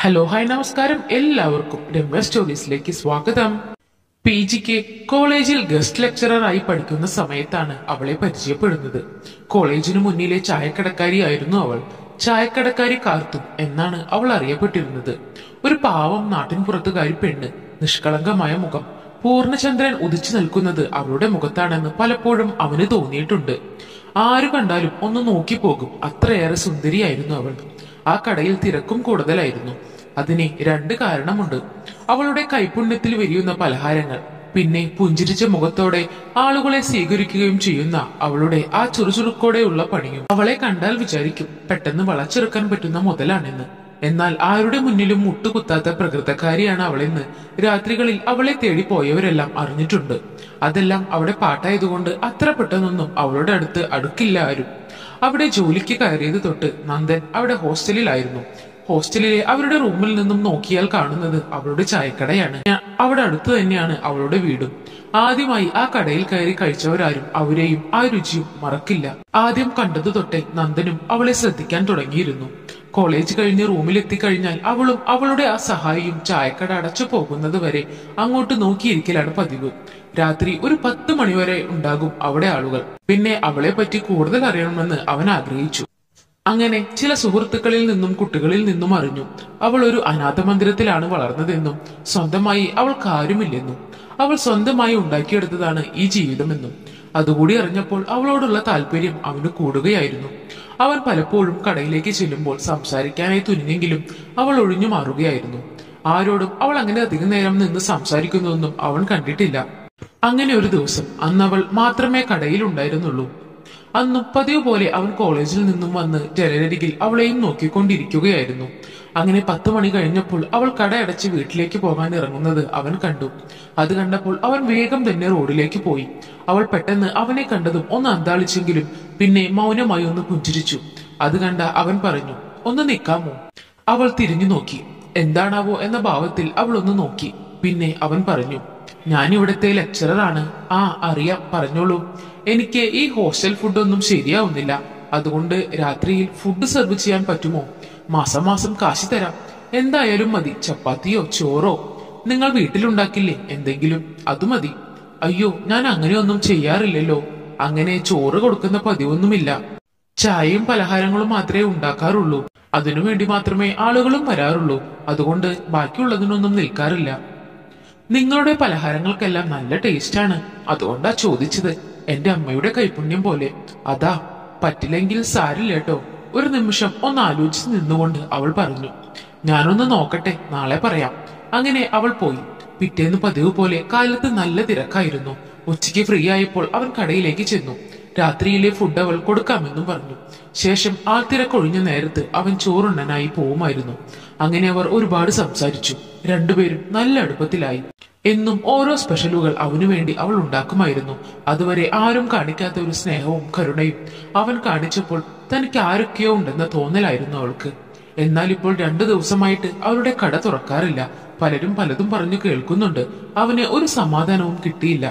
hello hi നമസ്കാരം എല്ലാവർക്കും രമ്യ സ്റ്റോറീസിലേക്ക് സ്വാഗതം പി ജിക്ക് കോളേജിൽ ഗസ്റ്റ് ലെക്ചററായി പഠിക്കുന്ന സമയത്താണ് അവളെ പരിചയപ്പെടുന്നത് കോളേജിനു മുന്നിലെ ചായക്കടക്കാരിയായിരുന്നു അവൾ ചായക്കടക്കാരി കാർത്തും എന്നാണ് അവൾ അറിയപ്പെട്ടിരുന്നത് ഒരു പാവം നാട്ടിൻപുറത്തുകാരി പെണ്ണ് നിഷ്കളങ്കമായ മുഖം പൂർണ്ണചന്ദ്രൻ ഉദിച്ചു നിൽക്കുന്നത് അവളുടെ മുഖത്താണെന്ന് പലപ്പോഴും അവന് തോന്നിയിട്ടുണ്ട് ആരു കണ്ടാലും ഒന്ന് നോക്കിപ്പോകും അത്രയേറെ സുന്ദരിയായിരുന്നു അവൾ ആ കടയിൽ തിരക്കും കൂടുതലായിരുന്നു അതിന് രണ്ട് കാരണമുണ്ട് അവളുടെ കൈപുണ്യത്തിൽ വിരിയുന്ന പലഹാരങ്ങൾ പിന്നെ പുഞ്ചിരിച്ച മുഖത്തോടെ ആളുകളെ സ്വീകരിക്കുകയും ചെയ്യുന്ന അവളുടെ ആ ചുറുചുറുക്കോടെയുള്ള പണിയും അവളെ കണ്ടാൽ വിചാരിക്കും പെട്ടെന്ന് വളച്ചെറുക്കാൻ പറ്റുന്ന മുതലാണെന്ന് എന്നാൽ ആരുടെ മുന്നിലും മുട്ടുകുത്താത്ത പ്രകൃതക്കാരിയാണ് അവളെന്ന് രാത്രികളിൽ അവളെ തേടി പോയവരെല്ലാം അറിഞ്ഞിട്ടുണ്ട് അതെല്ലാം അവിടെ പാട്ടായതുകൊണ്ട് അത്ര പെട്ടെന്നൊന്നും അവളുടെ അടുത്ത് അടുക്കില്ല ആരും അവിടെ ജോലിക്ക് കയറിയത് തൊട്ട് നന്ദൻ അവിടെ ഹോസ്റ്റലിലായിരുന്നു ഹോസ്റ്റലിലെ അവരുടെ റൂമിൽ നിന്നും നോക്കിയാൽ കാണുന്നത് അവളുടെ ചായക്കടയാണ് ഞാ- അവിടെ അടുത്ത് തന്നെയാണ് അവളുടെ വീടും ആദ്യമായി ആ കടയിൽ കയറി കഴിച്ചവരാരും അവരെയും ആ രുചിയും മറക്കില്ല ആദ്യം കണ്ടതു തൊട്ടേ നന്ദനും അവളെ ശ്രദ്ധിക്കാൻ തുടങ്ങിയിരുന്നു കോളേജ് കഴിഞ്ഞ് റൂമിലെത്തി കഴിഞ്ഞാൽ അവളും അവളുടെ ആ സഹായിയും ചായക്കട അടച്ചു പോകുന്നത് വരെ അങ്ങോട്ട് നോക്കിയിരിക്കലാണ് പതിവ് രാത്രി ഒരു പത്ത് മണിവരെ ഉണ്ടാകും അവിടെ ആളുകൾ പിന്നെ അവളെ പറ്റി കൂടുതൽ അറിയണമെന്ന് അവൻ ആഗ്രഹിച്ചു അങ്ങനെ ചില സുഹൃത്തുക്കളിൽ നിന്നും കുട്ടികളിൽ നിന്നും അറിഞ്ഞു അവൾ ഒരു അനാഥ മന്ദിരത്തിലാണ് വളർന്നതെന്നും സ്വന്തമായി അവൾക്ക് ആരുമില്ലെന്നും അവൾ സ്വന്തമായി ഉണ്ടാക്കിയെടുത്തതാണ് ഈ ജീവിതമെന്നും അതുകൂടി അറിഞ്ഞപ്പോൾ അവളോടുള്ള താല്പര്യം അവന് കൂടുകയായിരുന്നു അവൻ പലപ്പോഴും കടയിലേക്ക് ചെല്ലുമ്പോൾ സംസാരിക്കാനായി തുനിഞ്ഞെങ്കിലും അവൾ ഒഴിഞ്ഞു മാറുകയായിരുന്നു ആരോടും അവൾ അങ്ങനെ അധികം നേരം നിന്ന് സംസാരിക്കുന്നതൊന്നും അവൻ കണ്ടിട്ടില്ല അങ്ങനെ ഒരു ദിവസം അന്നവൾ മാത്രമേ കടയിൽ ഉണ്ടായിരുന്നുള്ളൂ അന്നും പതിവ് പോലെ അവൻ കോളേജിൽ നിന്നും വന്ന് ജനലരികിൽ അവളെയും നോക്കിക്കൊണ്ടിരിക്കുകയായിരുന്നു അങ്ങനെ പത്ത് മണി കഴിഞ്ഞപ്പോൾ അവൾ കടയടച്ച് വീട്ടിലേക്ക് പോകാൻ ഇറങ്ങുന്നത് അവൻ കണ്ടു അത് കണ്ടപ്പോൾ അവൻ വേഗം തന്നെ റോഡിലേക്ക് പോയി അവൾ പെട്ടെന്ന് അവനെ കണ്ടതും ഒന്ന് അന്താളിച്ചെങ്കിലും പിന്നെ മൗനമായി ഒന്ന് പുഞ്ചിരിച്ചു അത് കണ്ട അവൻ പറഞ്ഞു ഒന്ന് നിൽക്കാമോ അവൾ തിരിഞ്ഞു നോക്കി എന്താണാവോ എന്ന ഭാവത്തിൽ അവൾ ഒന്ന് നോക്കി പിന്നെ അവൻ പറഞ്ഞു ഞാൻ ഇവിടുത്തെ ലെക്ചററാണ് ആ അറിയാം പറഞ്ഞോളൂ എനിക്ക് ഈ ഹോസ്റ്റൽ ഫുഡൊന്നും ശരിയാവുന്നില്ല അതുകൊണ്ട് രാത്രിയിൽ ഫുഡ് സെർവ് ചെയ്യാൻ പറ്റുമോ മാസം മാസം കാശ് തരാം എന്തായാലും മതി ചപ്പാത്തിയോ ചോറോ നിങ്ങൾ വീട്ടിലുണ്ടാക്കില്ലേ എന്തെങ്കിലും അത് മതി അയ്യോ ഞാൻ അങ്ങനെയൊന്നും ചെയ്യാറില്ലല്ലോ അങ്ങനെ ചോറ് കൊടുക്കുന്ന പതിവൊന്നുമില്ല ചായയും പലഹാരങ്ങളും മാത്രമേ ഉണ്ടാക്കാറുള്ളൂ അതിനുവേണ്ടി മാത്രമേ ആളുകളും വരാറുള്ളൂ അതുകൊണ്ട് ബാക്കിയുള്ളതിനൊന്നും നിൽക്കാറില്ല നിങ്ങളുടെ പലഹാരങ്ങൾക്കെല്ലാം നല്ല ടേസ്റ്റാണ് അതുകൊണ്ടാ ചോദിച്ചത് എന്റെ അമ്മയുടെ കൈപുണ്യം പോലെ അതാ പറ്റില്ലെങ്കിൽ സാരില്ല കേട്ടോ ഒരു നിമിഷം ഒന്ന് ആലോചിച്ച് നിന്നുകൊണ്ട് അവൾ പറഞ്ഞു ഞാനൊന്ന് നോക്കട്ടെ നാളെ പറയാം അങ്ങനെ അവൾ പോയി പിറ്റേന്ന് പതിവ് പോലെ കാലത്ത് നല്ല തിരക്കായിരുന്നു ഉച്ചയ്ക്ക് ഫ്രീ ആയപ്പോൾ അവൻ കടയിലേക്ക് ചെന്നു രാത്രിയിലെ ഫുഡ് അവൾ കൊടുക്കാമെന്നും പറഞ്ഞു ശേഷം ആൾത്തിരക്കൊഴിഞ്ഞ നേരത്ത് അവൻ ചോറുണ്ണനായി പോവുമായിരുന്നു അങ്ങനെ അവർ ഒരുപാട് സംസാരിച്ചു രണ്ടുപേരും നല്ല അടുപ്പത്തിലായി എന്നും ഓരോ സ്പെഷ്യലുകൾ അവനു വേണ്ടി അവൾ ഉണ്ടാക്കുമായിരുന്നു അതുവരെ ആരും കാണിക്കാത്ത ഒരു സ്നേഹവും കരുണയും അവൻ കാണിച്ചപ്പോൾ തനിക്ക് ആരൊക്കെയോ ഉണ്ടെന്ന തോന്നലായിരുന്നു അവൾക്ക് എന്നാൽ ഇപ്പോൾ രണ്ടു ദിവസമായിട്ട് അവളുടെ കട തുറക്കാറില്ല പലരും പലതും പറഞ്ഞു കേൾക്കുന്നുണ്ട് അവന് ഒരു സമാധാനവും കിട്ടിയില്ല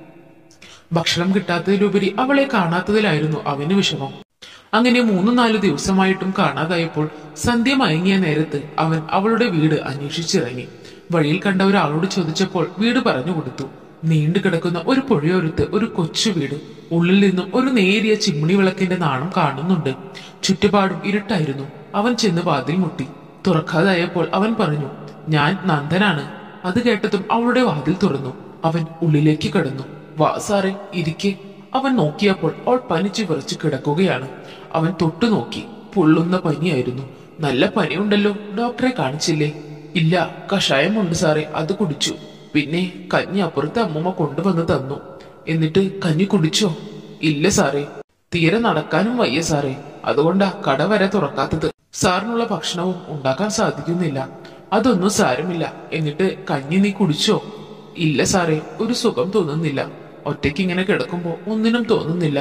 ഭക്ഷണം കിട്ടാത്തതിലുപരി അവളെ കാണാത്തതിലായിരുന്നു അവന് വിഷമം അങ്ങനെ മൂന്ന് നാല് ദിവസമായിട്ടും കാണാതായപ്പോൾ സന്ധ്യ മയങ്ങിയ നേരത്ത് അവൻ അവളുടെ വീട് അന്വേഷിച്ചിറങ്ങി വഴിയിൽ കണ്ട ഒരാളോട് ചോദിച്ചപ്പോൾ വീട് പറഞ്ഞു കൊടുത്തു നീണ്ടു കിടക്കുന്ന ഒരു പുഴയോരത്ത് ഒരു കൊച്ചു വീട് ഉള്ളിൽ നിന്നും ഒരു നേരിയ ചിമ്മിണി വിളക്കിന്റെ നാണം കാണുന്നുണ്ട് ചുറ്റുപാടും ഇരുട്ടായിരുന്നു അവൻ ചെന്ന് വാതിൽ മുട്ടി തുറക്കാതായപ്പോൾ അവൻ പറഞ്ഞു ഞാൻ നന്ദനാണ് അത് കേട്ടതും അവളുടെ വാതിൽ തുറന്നു അവൻ ഉള്ളിലേക്ക് കടന്നു വാ സാറേ ഇരിക്കെ അവൻ നോക്കിയപ്പോൾ അവൾ പനിച്ചു വിറച്ചു കിടക്കുകയാണ് അവൻ തൊട്ടു നോക്കി പൊള്ളുന്ന പനിയായിരുന്നു നല്ല പനിയുണ്ടല്ലോ ഡോക്ടറെ കാണിച്ചില്ലേ ഇല്ല കഷായമുണ്ട് സാറേ അത് കുടിച്ചു പിന്നെ കഞ്ഞി അപ്പുറത്തെ അമ്മൂമ്മ കൊണ്ടുവന്ന് തന്നു എന്നിട്ട് കഞ്ഞി കുടിച്ചോ ഇല്ല സാറേ തീരെ നടക്കാനും വയ്യ സാറേ അതുകൊണ്ടാ കട വരെ തുറക്കാത്തത് സാറിനുള്ള ഭക്ഷണവും ഉണ്ടാക്കാൻ സാധിക്കുന്നില്ല അതൊന്നും സാരമില്ല എന്നിട്ട് കഞ്ഞി നീ കുടിച്ചോ ഇല്ല സാറേ ഒരു സുഖം തോന്നുന്നില്ല ഒറ്റയ്ക്ക് ഇങ്ങനെ കിടക്കുമ്പോ ഒന്നിനും തോന്നുന്നില്ല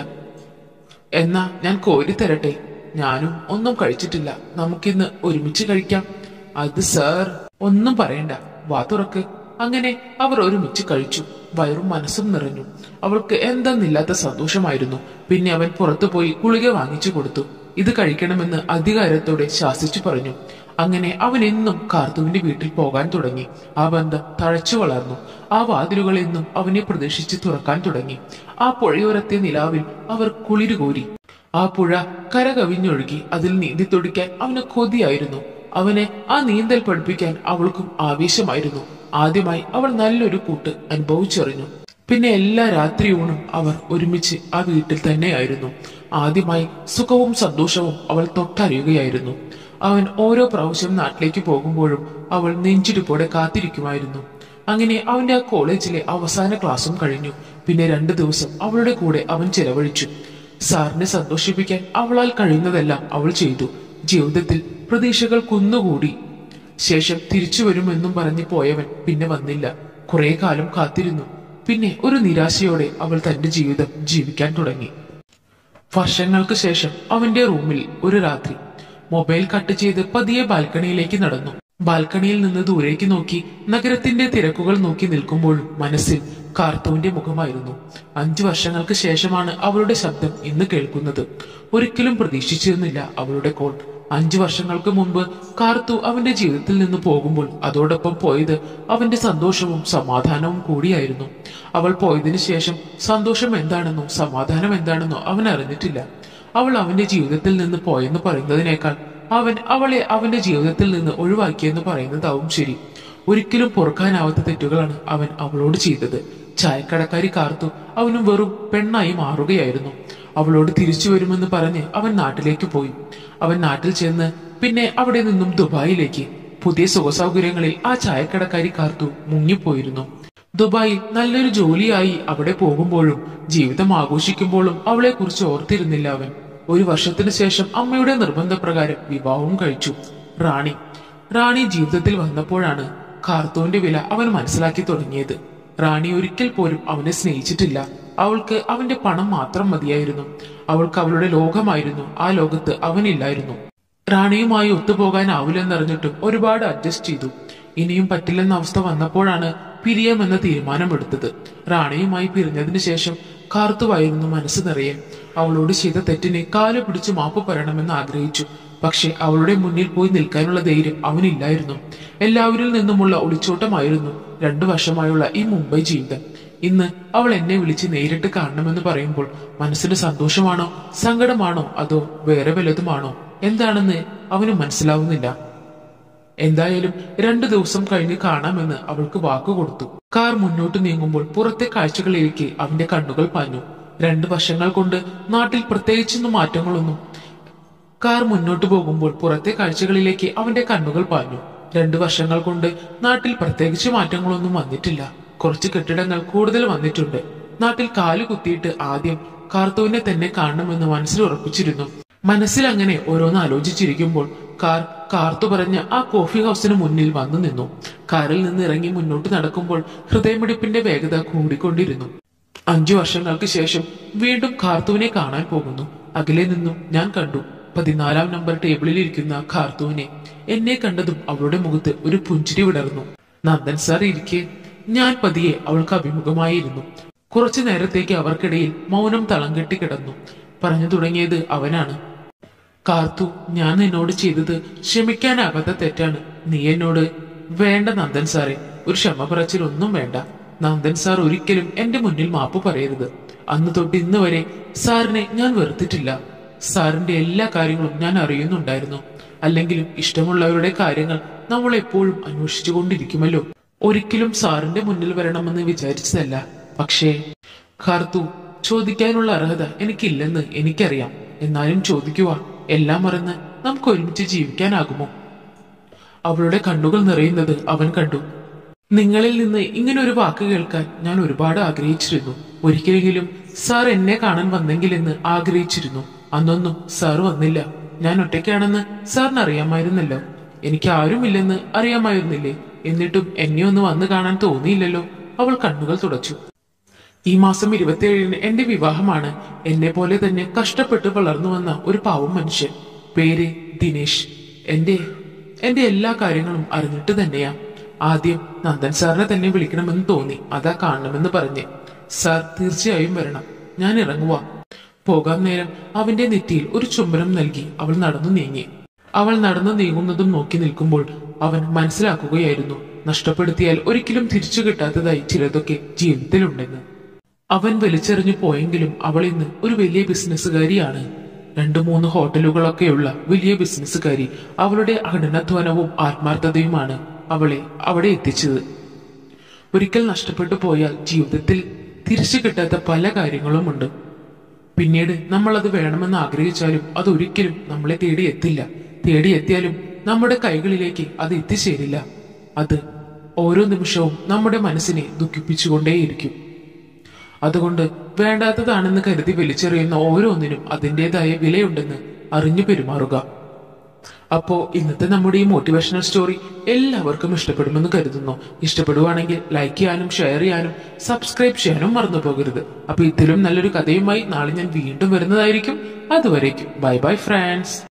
എന്നാ ഞാൻ കോരി തരട്ടെ ഞാനും ഒന്നും കഴിച്ചിട്ടില്ല നമുക്കിന്ന് ഒരുമിച്ച് കഴിക്കാം അത് സാർ ഒന്നും പറയണ്ട വാ തുറക്ക് അങ്ങനെ അവർ ഒരുമിച്ച് കഴിച്ചു വയറും മനസ്സും നിറഞ്ഞു അവൾക്ക് എന്തെന്നില്ലാത്ത സന്തോഷമായിരുന്നു പിന്നെ അവൻ പുറത്തു പോയി ഗുളിക വാങ്ങിച്ചു കൊടുത്തു ഇത് കഴിക്കണമെന്ന് അധികാരത്തോടെ ശാസിച്ചു പറഞ്ഞു അങ്ങനെ അവൻ എന്നും കാർത്തുവിന്റെ വീട്ടിൽ പോകാൻ തുടങ്ങി ആ ബന്ധം തഴച്ചു വളർന്നു ആ വാതിലുകൾ എന്നും അവനെ പ്രതീക്ഷിച്ച് തുറക്കാൻ തുടങ്ങി ആ പുഴയോരത്തെ നിലാവിൽ അവർ കുളിരുകോരി ആ പുഴ കരകവിഞ്ഞൊഴുകി അതിൽ നീന്തി തുടിക്കാൻ അവന് കൊതിയായിരുന്നു അവനെ ആ നീന്തൽ പഠിപ്പിക്കാൻ അവൾക്കും ആവേശമായിരുന്നു ആദ്യമായി അവൾ നല്ലൊരു കൂട്ട് അനുഭവിച്ചറിഞ്ഞു പിന്നെ എല്ലാ രാത്രിയൂണും അവർ ഒരുമിച്ച് ആ വീട്ടിൽ തന്നെയായിരുന്നു ആദ്യമായി സുഖവും സന്തോഷവും അവൾ തൊട്ടറിയുകയായിരുന്നു അവൻ ഓരോ പ്രാവശ്യം നാട്ടിലേക്ക് പോകുമ്പോഴും അവൾ നെഞ്ചിടിപ്പോടെ കാത്തിരിക്കുമായിരുന്നു അങ്ങനെ അവന്റെ ആ കോളേജിലെ അവസാന ക്ലാസ്സും കഴിഞ്ഞു പിന്നെ രണ്ടു ദിവസം അവളുടെ കൂടെ അവൻ ചെലവഴിച്ചു സാറിനെ സന്തോഷിപ്പിക്കാൻ അവളാൽ കഴിയുന്നതെല്ലാം അവൾ ചെയ്തു ജീവിതത്തിൽ പ്രതീക്ഷകൾ കുന്നുകൂടി ശേഷം തിരിച്ചു വരുമെന്നും പറഞ്ഞ് പോയവൻ പിന്നെ വന്നില്ല കുറെ കാലം കാത്തിരുന്നു പിന്നെ ഒരു നിരാശയോടെ അവൾ തന്റെ ജീവിതം ജീവിക്കാൻ തുടങ്ങി വർഷങ്ങൾക്ക് ശേഷം അവന്റെ റൂമിൽ ഒരു രാത്രി മൊബൈൽ കട്ട് ചെയ്ത് പതിയെ ബാൽക്കണിയിലേക്ക് നടന്നു ബാൽക്കണിയിൽ നിന്ന് ദൂരേക്ക് നോക്കി നഗരത്തിന്റെ തിരക്കുകൾ നോക്കി നിൽക്കുമ്പോഴും മനസ്സിൽ കാർത്തുവിന്റെ മുഖമായിരുന്നു അഞ്ചു വർഷങ്ങൾക്ക് ശേഷമാണ് അവളുടെ ശബ്ദം ഇന്ന് കേൾക്കുന്നത് ഒരിക്കലും പ്രതീക്ഷിച്ചിരുന്നില്ല അവളുടെ കോൾ അഞ്ചു വർഷങ്ങൾക്ക് മുമ്പ് കാർത്തു അവന്റെ ജീവിതത്തിൽ നിന്ന് പോകുമ്പോൾ അതോടൊപ്പം പോയത് അവന്റെ സന്തോഷവും സമാധാനവും കൂടിയായിരുന്നു അവൾ പോയതിനു ശേഷം സന്തോഷം എന്താണെന്നോ സമാധാനം എന്താണെന്നോ അവൻ അറിഞ്ഞിട്ടില്ല അവൾ അവന്റെ ജീവിതത്തിൽ നിന്ന് പോയെന്ന് പറയുന്നതിനേക്കാൾ അവൻ അവളെ അവന്റെ ജീവിതത്തിൽ നിന്ന് ഒഴിവാക്കിയെന്ന് പറയുന്നതാവും ശരി ഒരിക്കലും പൊറുക്കാനാവാത്ത തെറ്റുകളാണ് അവൻ അവളോട് ചെയ്തത് ചായക്കടക്കാരി കാർത്തു അവനും വെറും പെണ്ണായി മാറുകയായിരുന്നു അവളോട് തിരിച്ചു വരുമെന്ന് പറഞ്ഞ് അവൻ നാട്ടിലേക്ക് പോയി അവൻ നാട്ടിൽ ചെന്ന് പിന്നെ അവിടെ നിന്നും ദുബായിലേക്ക് പുതിയ സുഖസൗകര്യങ്ങളിൽ ആ ചായക്കടക്കാരി കാർത്തു മുങ്ങിപ്പോയിരുന്നു ദുബായിൽ നല്ലൊരു ജോലിയായി അവിടെ പോകുമ്പോഴും ജീവിതം ആഘോഷിക്കുമ്പോഴും അവളെ കുറിച്ച് ഓർത്തിരുന്നില്ല അവൻ ഒരു വർഷത്തിന് ശേഷം അമ്മയുടെ നിർബന്ധപ്രകാരം വിവാഹവും കഴിച്ചു റാണി റാണി ജീവിതത്തിൽ വന്നപ്പോഴാണ് കാർത്തൂന്റെ വില അവൻ മനസ്സിലാക്കി തുടങ്ങിയത് റാണി ഒരിക്കൽ പോലും അവനെ സ്നേഹിച്ചിട്ടില്ല അവൾക്ക് അവന്റെ പണം മാത്രം മതിയായിരുന്നു അവൾക്ക് അവളുടെ ലോകമായിരുന്നു ആ ലോകത്ത് അവനില്ലായിരുന്നു റാണിയുമായി ഒത്തുപോകാനാവില്ലെന്നറിഞ്ഞിട്ടും ഒരുപാട് അഡ്ജസ്റ്റ് ചെയ്തു ഇനിയും പറ്റില്ലെന്ന അവസ്ഥ വന്നപ്പോഴാണ് പിരിയാമെന്ന തീരുമാനമെടുത്തത് റാണിയുമായി പിരിഞ്ഞതിന് ശേഷം കാർത്തുവായിരുന്നു മനസ്സ് നിറയെ അവളോട് ചെയ്ത തെറ്റിനെ കാല് പിടിച്ച് മാപ്പ് പറയണമെന്ന് ആഗ്രഹിച്ചു പക്ഷെ അവളുടെ മുന്നിൽ പോയി നിൽക്കാനുള്ള ധൈര്യം അവനില്ലായിരുന്നു എല്ലാവരിൽ നിന്നുമുള്ള ഒളിച്ചോട്ടമായിരുന്നു രണ്ടു വർഷമായുള്ള ഈ മുംബൈ ജീവിതം ഇന്ന് അവൾ എന്നെ വിളിച്ച് നേരിട്ട് കാണണമെന്ന് പറയുമ്പോൾ മനസ്സിന് സന്തോഷമാണോ സങ്കടമാണോ അതോ വേറെ വല്ലതുമാണോ എന്താണെന്ന് അവന് മനസ്സിലാവുന്നില്ല എന്തായാലും രണ്ടു ദിവസം കഴിഞ്ഞ് കാണാമെന്ന് അവൾക്ക് വാക്കു കൊടുത്തു കാർ മുന്നോട്ട് നീങ്ങുമ്പോൾ പുറത്തെ കാഴ്ചകളിലേക്ക് അവന്റെ കണ്ണുകൾ പാഞ്ഞു രണ്ടു വർഷങ്ങൾ കൊണ്ട് നാട്ടിൽ പ്രത്യേകിച്ചൊന്നും മാറ്റങ്ങളൊന്നും കാർ മുന്നോട്ട് പോകുമ്പോൾ പുറത്തെ കാഴ്ചകളിലേക്ക് അവന്റെ കണ്ണുകൾ പാഞ്ഞു രണ്ടു വർഷങ്ങൾ കൊണ്ട് നാട്ടിൽ പ്രത്യേകിച്ച് മാറ്റങ്ങളൊന്നും വന്നിട്ടില്ല കുറച്ച് കെട്ടിടങ്ങൾ കൂടുതൽ വന്നിട്ടുണ്ട് നാട്ടിൽ കാല് കുത്തിയിട്ട് ആദ്യം കാർത്തുവിനെ തന്നെ കാണണമെന്ന് മനസ്സിൽ ഉറപ്പിച്ചിരുന്നു മനസ്സിൽ അങ്ങനെ ഓരോന്ന് ആലോചിച്ചിരിക്കുമ്പോൾ കാർ കാർത്തു പറഞ്ഞ ആ കോഫി ഹൗസിന് മുന്നിൽ വന്നു നിന്നു കാറിൽ നിന്ന് ഇറങ്ങി മുന്നോട്ട് നടക്കുമ്പോൾ ഹൃദയമിടിപ്പിന്റെ വേഗത കൂടിക്കൊണ്ടിരുന്നു അഞ്ചു വർഷങ്ങൾക്ക് ശേഷം വീണ്ടും കാർത്തുവിനെ കാണാൻ പോകുന്നു അകലെ നിന്നും ഞാൻ കണ്ടു പതിനാലാം നമ്പർ ടേബിളിൽ ഇരിക്കുന്ന കാർത്തുവിനെ എന്നെ കണ്ടതും അവളുടെ മുഖത്ത് ഒരു പുഞ്ചിരി വിടർന്നു നന്ദൻ സാർ ഇരിക്കെ ഞാൻ പതിയെ അവൾക്ക് അഭിമുഖമായിരുന്നു കുറച്ചു നേരത്തേക്ക് അവർക്കിടയിൽ മൗനം തളം കെട്ടി കിടന്നു പറഞ്ഞു തുടങ്ങിയത് അവനാണ് കാർത്തു ഞാൻ നിന്നോട് ചെയ്തത് ക്ഷമിക്കാനാകാത്ത തെറ്റാണ് നീ എന്നോട് വേണ്ട നന്ദൻ സാറേ ഒരു ക്ഷമ പറച്ചിലൊന്നും വേണ്ട നന്ദൻ സാർ ഒരിക്കലും എന്റെ മുന്നിൽ മാപ്പ് പറയരുത് അന്ന് തൊട്ട് ഇന്ന് വരെ സാറിനെ ഞാൻ വെറുത്തിട്ടില്ല സാറിന്റെ എല്ലാ കാര്യങ്ങളും ഞാൻ അറിയുന്നുണ്ടായിരുന്നു അല്ലെങ്കിലും ഇഷ്ടമുള്ളവരുടെ കാര്യങ്ങൾ നമ്മൾ എപ്പോഴും അന്വേഷിച്ചുകൊണ്ടിരിക്കുമല്ലോ ഒരിക്കലും സാറിന്റെ മുന്നിൽ വരണമെന്ന് വിചാരിച്ചതല്ല പക്ഷേ ഖാർത്തു ചോദിക്കാനുള്ള അർഹത എനിക്കില്ലെന്ന് എനിക്കറിയാം എന്നാലും ചോദിക്കുക എല്ലാം മറന്ന് നമുക്ക് ഒരുമിച്ച് ജീവിക്കാനാകുമോ അവളുടെ കണ്ണുകൾ നിറയുന്നത് അവൻ കണ്ടു നിങ്ങളിൽ നിന്ന് ഇങ്ങനെ ഒരു വാക്ക് കേൾക്കാൻ ഞാൻ ഒരുപാട് ആഗ്രഹിച്ചിരുന്നു ഒരിക്കലെങ്കിലും സാർ എന്നെ കാണാൻ വന്നെങ്കിലെന്ന് ആഗ്രഹിച്ചിരുന്നു അന്നൊന്നും സാർ വന്നില്ല ഞാൻ ഒറ്റയ്ക്കാണെന്ന് സാറിന് അറിയാമായിരുന്നല്ലോ എനിക്ക് ആരുമില്ലെന്ന് അറിയാമായിരുന്നില്ലേ എന്നിട്ടും എന്നെ ഒന്ന് വന്നു കാണാൻ തോന്നിയില്ലല്ലോ അവൾ കണ്ണുകൾ തുടച്ചു ഈ മാസം ഇരുപത്തിയേഴിന് എന്റെ വിവാഹമാണ് എന്നെ പോലെ തന്നെ കഷ്ടപ്പെട്ട് വളർന്നു വന്ന ഒരു പാവം മനുഷ്യൻ പേര് ദിനേശ് എന്റെ എന്റെ എല്ലാ കാര്യങ്ങളും അറിഞ്ഞിട്ട് തന്നെയാ ആദ്യം നന്ദൻ സാറിനെ തന്നെ വിളിക്കണമെന്ന് തോന്നി അതാ കാണണമെന്ന് പറഞ്ഞ് സാർ തീർച്ചയായും വരണം ഞാൻ ഇറങ്ങുക പോകാൻ നേരം അവന്റെ നെറ്റിയിൽ ഒരു ചുംബനം നൽകി അവൾ നടന്നു നീങ്ങി അവൾ നടന്നു നീങ്ങുന്നതും നോക്കി നിൽക്കുമ്പോൾ അവൻ മനസ്സിലാക്കുകയായിരുന്നു നഷ്ടപ്പെടുത്തിയാൽ ഒരിക്കലും തിരിച്ചു കിട്ടാത്തതായി ചിലതൊക്കെ ജീവിതത്തിലുണ്ടെന്ന് അവൻ വലിച്ചെറിഞ്ഞു പോയെങ്കിലും അവൾ ഇന്ന് ഒരു വലിയ ബിസിനസ്സുകാരിയാണ് രണ്ടു മൂന്ന് ഹോട്ടലുകളൊക്കെയുള്ള വലിയ ബിസിനസ്സുകാരി അവളുടെ കഠിനാധ്വാനവും ആത്മാർത്ഥതയുമാണ് അവളെ അവിടെ എത്തിച്ചത് ഒരിക്കൽ നഷ്ടപ്പെട്ടു പോയാൽ ജീവിതത്തിൽ തിരിച്ചു കിട്ടാത്ത പല കാര്യങ്ങളുമുണ്ട് പിന്നീട് നമ്മൾ അത് വേണമെന്ന് ആഗ്രഹിച്ചാലും അത് ഒരിക്കലും നമ്മളെ തേടി എത്തില്ല തേടി എത്തിയാലും നമ്മുടെ കൈകളിലേക്ക് അത് എത്തിച്ചേരില്ല അത് ഓരോ നിമിഷവും നമ്മുടെ മനസ്സിനെ ദുഃഖിപ്പിച്ചുകൊണ്ടേയിരിക്കും അതുകൊണ്ട് വേണ്ടാത്തതാണെന്ന് കരുതി വലിച്ചെറിയുന്ന ഓരോന്നിനും അതിൻ്റെതായ വിലയുണ്ടെന്ന് അറിഞ്ഞു പെരുമാറുക അപ്പോ ഇന്നത്തെ നമ്മുടെ ഈ മോട്ടിവേഷണൽ സ്റ്റോറി എല്ലാവർക്കും ഇഷ്ടപ്പെടുമെന്ന് കരുതുന്നു ഇഷ്ടപ്പെടുവാണെങ്കിൽ ലൈക്ക് ചെയ്യാനും ഷെയർ ചെയ്യാനും സബ്സ്ക്രൈബ് ചെയ്യാനും മറന്നു പോകരുത് അപ്പൊ ഇതിലും നല്ലൊരു കഥയുമായി നാളെ ഞാൻ വീണ്ടും വരുന്നതായിരിക്കും അതുവരേക്കും ബൈ ബൈ ഫ്രണ്ട്സ്